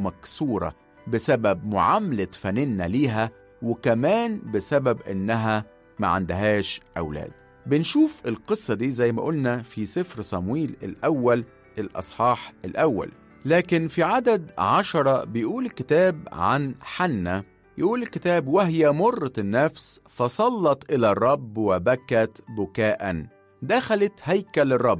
مكسورة بسبب معاملة فننة ليها وكمان بسبب إنها ما عندهاش أولاد بنشوف القصة دي زي ما قلنا في سفر صمويل الأول الأصحاح الأول لكن في عدد عشرة بيقول الكتاب عن حنة يقول الكتاب وهي مرة النفس فصلت إلى الرب وبكت بكاء دخلت هيكل الرب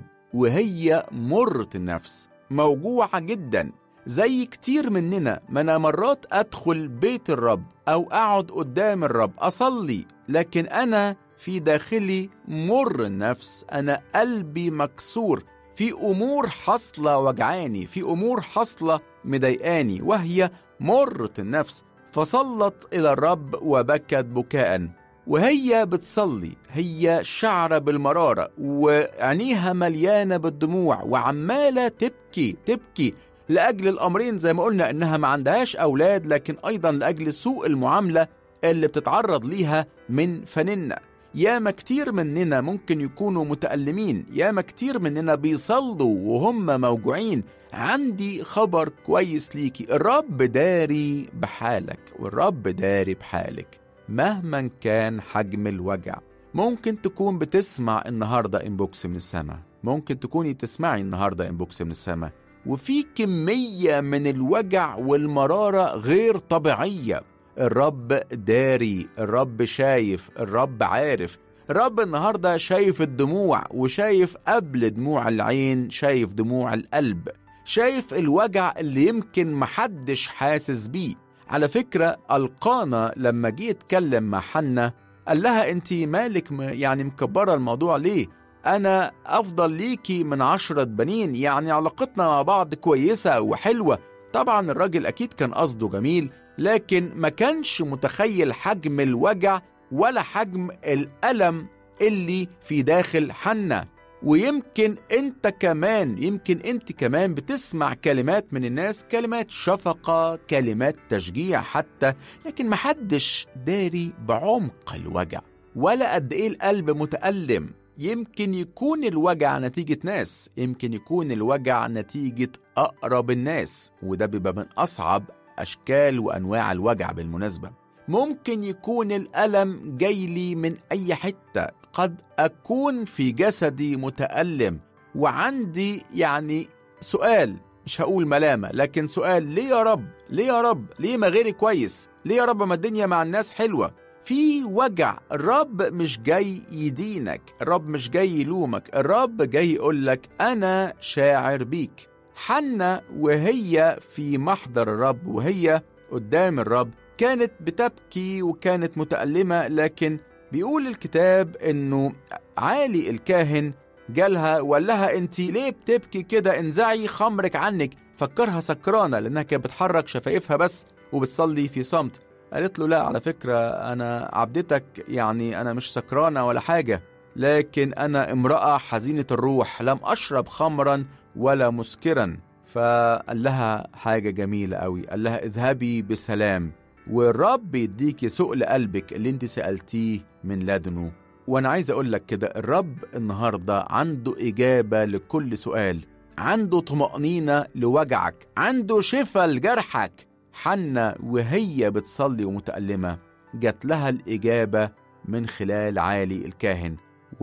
وهي مرة النفس موجوعة جدا زي كتير مننا ما أنا مرات أدخل بيت الرب أو أقعد قدام الرب أصلي لكن أنا في داخلي مر النفس أنا قلبي مكسور في أمور حصلة وجعاني في أمور حصلة مضايقاني وهي مرة النفس فصلت إلى الرب وبكت بكاء وهي بتصلي هي شعرة بالمرارة وعينيها مليانة بالدموع وعمالة تبكي تبكي لأجل الأمرين زي ما قلنا إنها ما عندهاش أولاد لكن أيضا لأجل سوء المعاملة اللي بتتعرض ليها من فننة ياما كتير مننا ممكن يكونوا متألمين ياما كتير مننا بيصلوا وهم موجوعين عندي خبر كويس ليكي الرب داري بحالك والرب داري بحالك مهما كان حجم الوجع ممكن تكون بتسمع النهاردة انبوكس من السماء ممكن تكوني بتسمعي النهاردة انبوكس من السماء وفي كمية من الوجع والمرارة غير طبيعية الرب داري الرب شايف الرب عارف الرب النهاردة شايف الدموع وشايف قبل دموع العين شايف دموع القلب شايف الوجع اللي يمكن محدش حاسس بيه على فكرة القانا لما جه يتكلم مع حنة قال لها انت مالك م- يعني مكبرة الموضوع ليه انا افضل ليكي من عشرة بنين يعني علاقتنا مع بعض كويسة وحلوة طبعا الراجل اكيد كان قصده جميل لكن ما كانش متخيل حجم الوجع ولا حجم الألم اللي في داخل حنة ويمكن انت كمان يمكن انت كمان بتسمع كلمات من الناس كلمات شفقة كلمات تشجيع حتى لكن محدش داري بعمق الوجع ولا قد ايه القلب متألم يمكن يكون الوجع نتيجة ناس يمكن يكون الوجع نتيجة أقرب الناس وده بيبقى من أصعب أشكال وأنواع الوجع بالمناسبة ممكن يكون الألم جاي لي من أي حتة قد أكون في جسدي متألم وعندي يعني سؤال مش هقول ملامة لكن سؤال ليه يا رب ليه يا رب ليه ما غيري كويس ليه يا رب ما الدنيا مع الناس حلوة في وجع الرب مش جاي يدينك الرب مش جاي يلومك الرب جاي يقولك أنا شاعر بيك حنة وهي في محضر الرب وهي قدام الرب كانت بتبكي وكانت متألمة لكن بيقول الكتاب انه عالي الكاهن جالها وقال لها انت ليه بتبكي كده انزعي خمرك عنك فكرها سكرانة لانها كانت بتحرك شفايفها بس وبتصلي في صمت قالت له لا على فكرة أنا عبدتك يعني أنا مش سكرانة ولا حاجة لكن أنا امرأة حزينة الروح لم أشرب خمرا ولا مسكرا فقال لها حاجة جميلة قوي قال لها اذهبي بسلام والرب يديكي سؤل قلبك اللي انت سألتيه من لدنه وانا عايز اقول لك كده الرب النهارده عنده اجابه لكل سؤال عنده طمانينه لوجعك عنده شفاء لجرحك حنة وهي بتصلي ومتألمة جات لها الإجابة من خلال عالي الكاهن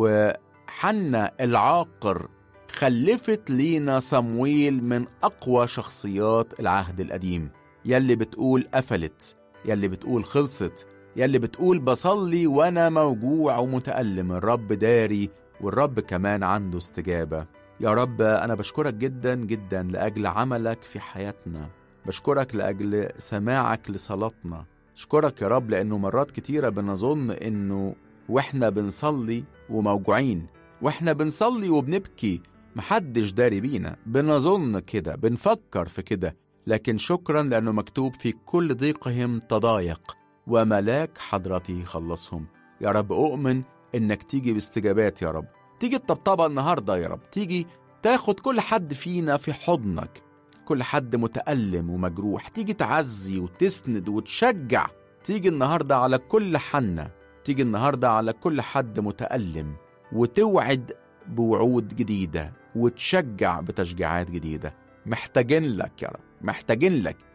وحنة العاقر خلفت لينا صمويل من أقوى شخصيات العهد القديم يلي بتقول قفلت يلي بتقول خلصت يلي بتقول بصلي وأنا موجوع ومتألم الرب داري والرب كمان عنده استجابة يا رب أنا بشكرك جدا جدا لأجل عملك في حياتنا بشكرك لأجل سماعك لصلاتنا أشكرك يا رب لأنه مرات كتيرة بنظن إنه وإحنا بنصلي وموجوعين وإحنا بنصلي وبنبكي محدش داري بينا بنظن كده بنفكر في كده لكن شكرا لأنه مكتوب في كل ضيقهم تضايق وملاك حضرتي خلصهم يا رب أؤمن إنك تيجي باستجابات يا رب تيجي الطبطبة النهاردة يا رب تيجي تاخد كل حد فينا في حضنك كل حد متألم ومجروح تيجي تعزي وتسند وتشجع تيجي النهاردة على كل حنة تيجي النهاردة على كل حد متألم وتوعد بوعود جديدة وتشجع بتشجيعات جديدة محتاجين لك يا رب محتاجين لك